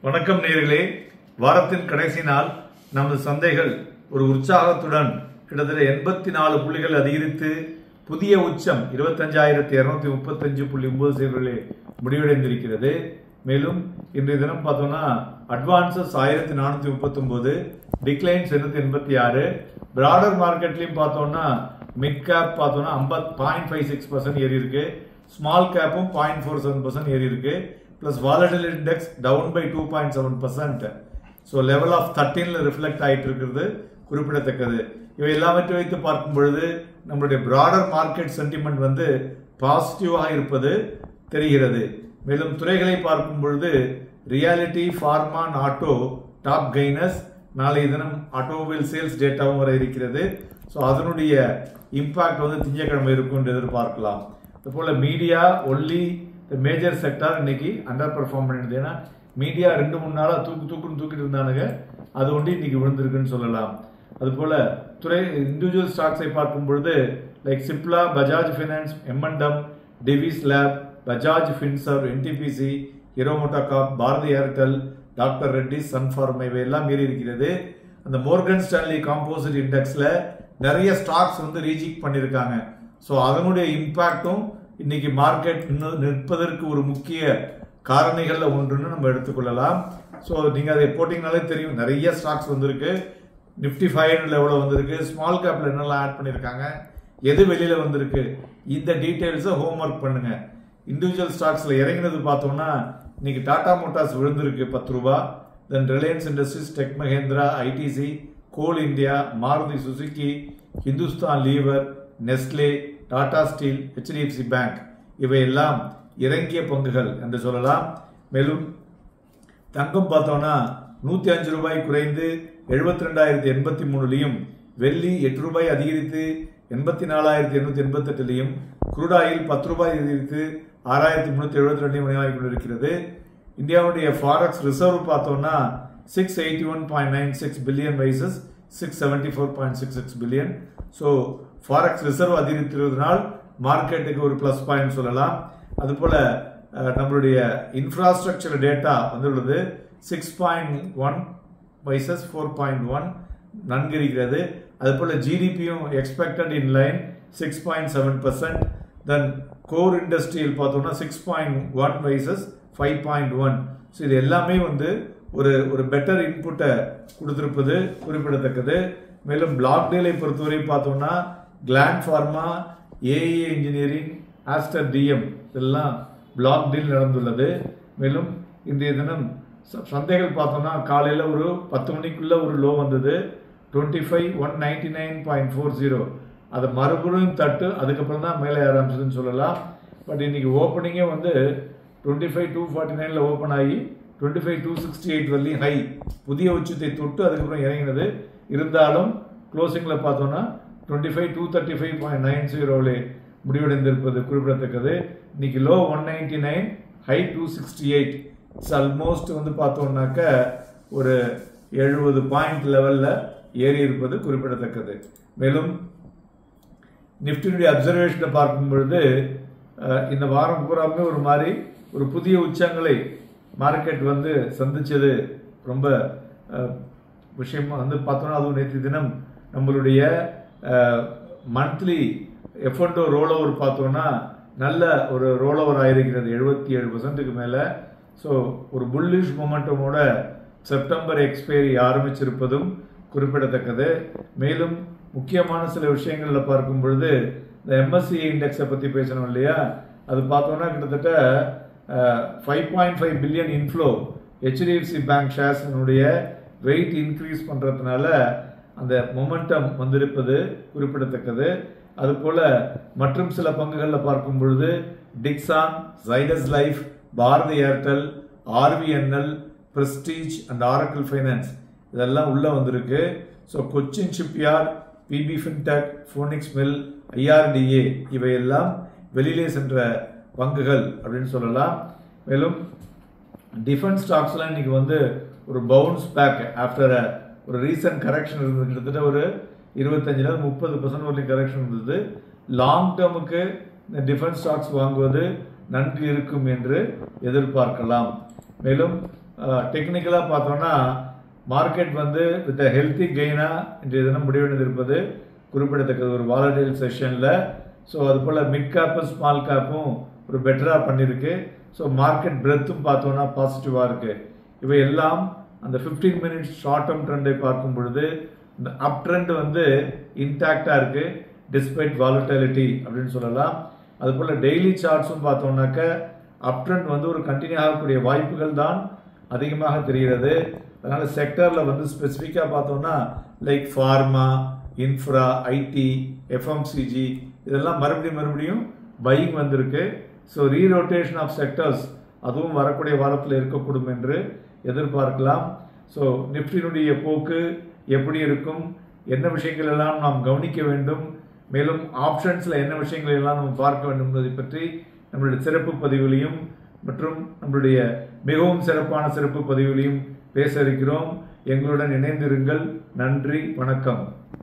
வணக்கம் நேர்களே வாரத்தின் கடைசி நாள் நமது சந்தைகள் ஒரு உற்சாகத்துடன் கிட்டத்தட்ட எண்பத்தி நாலு புள்ளிகள் அதிகரித்து புதிய உச்சம் இருபத்தஞ்சாயிரத்தி இருநூத்தி முப்பத்தஞ்சு புள்ளி ஒன்பது சதவீதங்களே முடிவடைந்திருக்கிறது மேலும் இன்றைய தினம் பார்த்தோம்னா அட்வான்சஸ் ஆயிரத்தி நானூத்தி முப்பத்தி ஒன்பது டிக்ளைன்ஸ் எண்ணூத்தி எண்பத்தி ஆறு பிராடர் மார்க்கெட்லயும் பார்த்தோம்னா மிட் கேப் பார்த்தோம்னா ஐம்பத் பாயிண்ட் ஃபைவ் சிக்ஸ் பர்சன்ட் ஏறி இருக்கு ஸ்மால் கேப்பும் பாயிண்ட் ஃபோர் செவன் பர்சன்ட் ஏறி இருக்கு பிளஸ் வாலட்டில் index down by two point seven percent so level of தேர்ட்டீன்ல ரிஃப்ளெக்ட் ஆயிட்டு இருக்கிறது குறிப்பிடத்தக்கது இவை எல்லாவற்றை வைத்து பார்க்கும் பொழுது நம்மளுடைய பிராடர் மார்க்கெட் சென்டிமெண்ட் வந்து பாசிட்டிவாக இருப்பது தெரிகிறது மேலும் துறைகளை பார்க்கும் பொழுது reality pharma auto top gainers நாளைய தினம் ஆட்டோமொபைல் சேல்ஸ் டேட்டாவும் வர இருக்கிறது ஸோ அதனுடைய இம்பாக்ட் வந்து திங்கட்கிழமை இருக்கும் என்று எதிர்பார்க்கலாம் அதுபோல media only the major sector இன்னைக்கு அண்டர் பெர்ஃபார்ம் பண்ணிடுது ஏன்னா மீடியா ரெண்டு மூணு நாளா தூக்கு தூக்குன்னு தூக்கிட்டு இருந்தானுங்க அது ஒண்டி இன்னைக்கு விழுந்திருக்குன்னு சொல்லலாம் அதுபோல துறை இண்டிவிஜுவல் ஸ்டாக்ஸை பார்க்கும் பொழுது லைக் சிப்லா பஜாஜ் ஃபைனான்ஸ் எம்என்டம் Divis lab Bajaj Finserv NTPC Hero MotoCorp Bharti Airtel doctor Reddy Sun Pharma இவை எல்லாம் மீறி இருக்கிறது அந்த மோர்கன் ஸ்டான்லி காம்போசிட் இண்டெக்ஸ்ல நிறைய ஸ்டாக்ஸ் வந்து ரீஜிக் பண்ணியிருக்காங்க ஸோ அதனுடைய இம்பாக்டும் இன்னைக்கு மார்க்கெட் இன்னும் நிற்பதற்கு ஒரு முக்கிய காரணிகள்ல ஒன்றுன்னு நம்ம எடுத்துக்கொள்ளலாம் ஸோ நீங்க அதை போட்டிங்கனாலே தெரியும் நிறைய ஸ்டாக்ஸ் வந்திருக்கு நிஃப்டி ஃபைவ் ஹண்ட்ரட்ல எவ்வளோ வந்திருக்கு ஸ்மால் கேப்ல என்னெல்லாம் ஆட் பண்ணியிருக்காங்க எது வெளியில வந்திருக்கு இந்த டீட்டெயில்ஸை ஹோம்ஒர்க் பண்ணுங்க இண்டிவிஜுவல் ஸ்டாக்ஸ்ல இறங்கினது பார்த்தோம்னா இன்னைக்கு டாடா மோட்டார்ஸ் விழுந்திருக்கு பத்து ரூபா then Reliance Industries Tech Mahindra ITC Coal India Maruti Suzuki Hindustan Lever Nestle Tata steel HDFC bank இவையெல்லாம் இறங்கிய பங்குகள் என்று சொல்லலாம் மேலும் தங்கம் பார்த்தோம்னா நூத்தி அஞ்சு ரூபாய் குறைந்து எழுபத்தி ரெண்டாயிரத்தி எண்பத்தி மூணுலையும் வெள்ளி எட்டு ரூபாய் அதிகரித்து எண்பத்தி நாலாயிரத்தி எண்ணூத்தி எண்பத்தி எட்டுலையும் குரூடாயில் பத்து ரூபாய் அதிகரித்து ஆறாயிரத்தி முன்னூத்தி எழுபத்தி ரெண்டையும் மணியாகி கொண்டிருக்கிறது இந்தியாவுடைய ஃபாரெக்ஸ் ரிசர்வ் பார்த்தோம்னா six eighty one point nine six billion versus six seventy four point six six billion so forex reserve அதிகரித்திருப்பதனால் மார்க்கெட்டுக்கு ஒரு ப்ளஸ் பாயிண்ட் சொல்லலாம் அதுபோல அஹ், நம்மளுடைய இன்ஃப்ராஸ்ட்ரக்சர் டேட்டா வந்துள்ளது six point one versus four point one நன்கு இருக்கிறது அதுபோல ஜிடிபியும் expected in line six point seven percent then core industrial பார்த்தோம்னா six point one versus five point one so இது எல்லாமே வந்து ஒரு ஒரு பெட்டர் இன்புட்டை கொடுத்திருப்பது குறிப்பிடத்தக்கது மேலும் பிளாக் டீலை பொறுத்தவரை பார்த்தோம்னா கிளாண்ட் ஃபார்மா ஏஇ இன்ஜினியரிங் ஆஸ்டர் டிஎம் இதெல்லாம் பிளாக் டீல் நடந்துள்ளது மேலும் இன்றைய தினம் ச- சந்தைகள் பார்த்தோம்னா காலையில் ஒரு பத்து மணிக்குள்ள ஒரு லோ வந்தது twenty five one ninety nine point four zero அதை மறுபடியும் தட்டு அதுக்கப்புறம் தான் மேலே ஆரம்பிச்சதுன்னு சொல்லலாம் பட் இன்னைக்கு ஓப்பனிங்கே வந்து டுவெண்ட்டி ஃபைவ் டூ ஃபார்ட்டி நைனில் ஓப்பன் ஆகி twenty five two sixty eight வரலையும் ஹை புதிய உச்சத்தை தொட்டு அதுக்கப்புறம் இறங்கினது இருந்தாலும் க்ளோசிங்கில் பார்த்தோம்னா twenty five two thirty five point nine ஜீரோவில் முடிவடைந்திருப்பது குறிப்பிடத்தக்கது இன்னைக்கு low one ninety nine high two sixty eight it's almost வந்து பார்த்தோம்னாக்க ஒரு எழுபது பாயிண்ட் லெவலில் ஏறி இருப்பது குறிப்பிடத்தக்கது மேலும் நிஃப்டினுடைய அப்சர்வேஷனை பார்க்கும் பொழுது அஹ், இந்த வாரம் பூராமே ஒரு மாதிரி ஒரு புதிய உச்சங்களை மார்க்கெட் வந்து சந்திச்சது ரொம்ப அஹ், விஷயமா வந்து பார்த்தோம்னா அதுவும் நேற்று தினம் நம்மளுடைய மந்த்லி எஃப்என்டோ ரோல் ஓவர் பார்த்தோம்னா நல்ல ஒரு ரோல் ஓவர் ஆயிருக்கிறது எழுபத்தி ஏழு பர்சன்ட்டுக்கு மேலே ஸோ ஒரு புல்லிஷ் மொமெண்டமோட செப்டம்பர் எக்ஸ்பைரி ஆரம்பிச்சிருப்பதும் குறிப்பிடத்தக்கது மேலும் முக்கியமான சில விஷயங்களில் பார்க்கும் பொழுது இந்த எம்எஸ்சி இண்டெக்ஸை பற்றி பேசணும் இல்லையா அது பார்த்தோம்னா கிட்டத்தட்ட five point five billion inflow HDFC bank ஷேர்ஸினுடைய வெயிட் இன்க்ரீஸ் பண்ணுறதுனால அந்த மொமெண்டம் வந்திருப்பது குறிப்பிடத்தக்கது அதுபோல மற்றும் சில பங்குகளில் பார்க்கும் பொழுது Dixon Zydus life Bharti Airtel RVNL Prestige and Oracle finance இதெல்லாம் உள்ள வந்திருக்கு so Cochin shipyard PB fintech Phoenix mill IRDA இவையெல்லாம் வெளியிலே சென்ற பங்குகள் அப்படின்னு சொல்லலாம் மேலும் டிஃபென்ஸ் ஸ்டாக்ஸ்லாம் இன்னைக்கு வந்து ஒரு பவுன்ஸ் பேக் ஆஃப்டர் ஒரு ரீசன்ட் கரெக்ஷன் இருந்தது கிட்டத்தட்ட ஒரு இருபத்தஞ்சுல முப்பது பர்சன்ட் வரைக்கும் கரெக்ஷன் இருந்தது லாங் டேர்முக்கு இந்த டிஃபென்ஸ் ஸ்டாக்ஸ் வாங்குவது நன்கு இருக்கும் என்று எதிர்பார்க்கலாம் மேலும் டெக்னிக்கலாக பார்த்தோம்னா மார்க்கெட் வந்து வித் ஹெல்த்தி கெயினாக இன்றைய தினம் முடிவடைந்திருப்பது குறிப்பிடத்தக்கது ஒரு வாலடைல் செஷனில் ஸோ அது போல் மிட் கேப்பும் ஸ்மால் கேப்பும் ஒரு பெட்டராக பண்ணியிருக்கு ஸோ மார்க்கெட் பிரெத்தும் பார்த்தோன்னா பாசிட்டிவாக இருக்குது இவை எல்லாம் அந்த 15 மினிட்ஸ் ஷார்ட் டேர்ம் ட்ரெண்டை பார்க்கும் பொழுது இந்த அப் ட்ரெண்ட் வந்து இன்டாக்டாக இருக்குது டிஸ்பைட் வாலட்டிலிட்டி அப்படின்னு சொல்லலாம் அதுபோல் டெய்லி சார்ட்ஸும் பார்த்தோம்னாக்க அப் ட்ரெண்ட் வந்து ஒரு கண்டினியூ ஆகக்கூடிய வாய்ப்புகள் தான் அதிகமாக தெரிகிறது அதனால செக்டரில் வந்து ஸ்பெசிஃபிக்காக பார்த்தோம்னா like pharma infra IT FMCG இதெல்லாம் மறுபடியும் மறுபடியும் பையிங் வந்திருக்கு ஸோ ரீரோட்டேஷன் ஆஃப் செக்டர்ஸ் அதுவும் வரக்கூடிய வாரத்தில் இருக்கக்கூடும் என்று எதிர்பார்க்கலாம் ஸோ நிஃப்டியினுடைய போக்கு எப்படி இருக்கும் என்ன விஷயங்கள் எல்லாம் நாம் கவனிக்க வேண்டும் மேலும் ஆப்ஷன்ஸில் என்ன விஷயங்களை எல்லாம் நம்ம பார்க்க வேண்டும் என்பதை பற்றி நம்மளுடைய சிறப்பு பதிவுலையும் மற்றும் நம்மளுடைய மிகவும் சிறப்பான சிறப்பு பதிவுலையும் பேச இருக்கிறோம் எங்களுடன் இணைந்திருங்கள் நன்றி வணக்கம்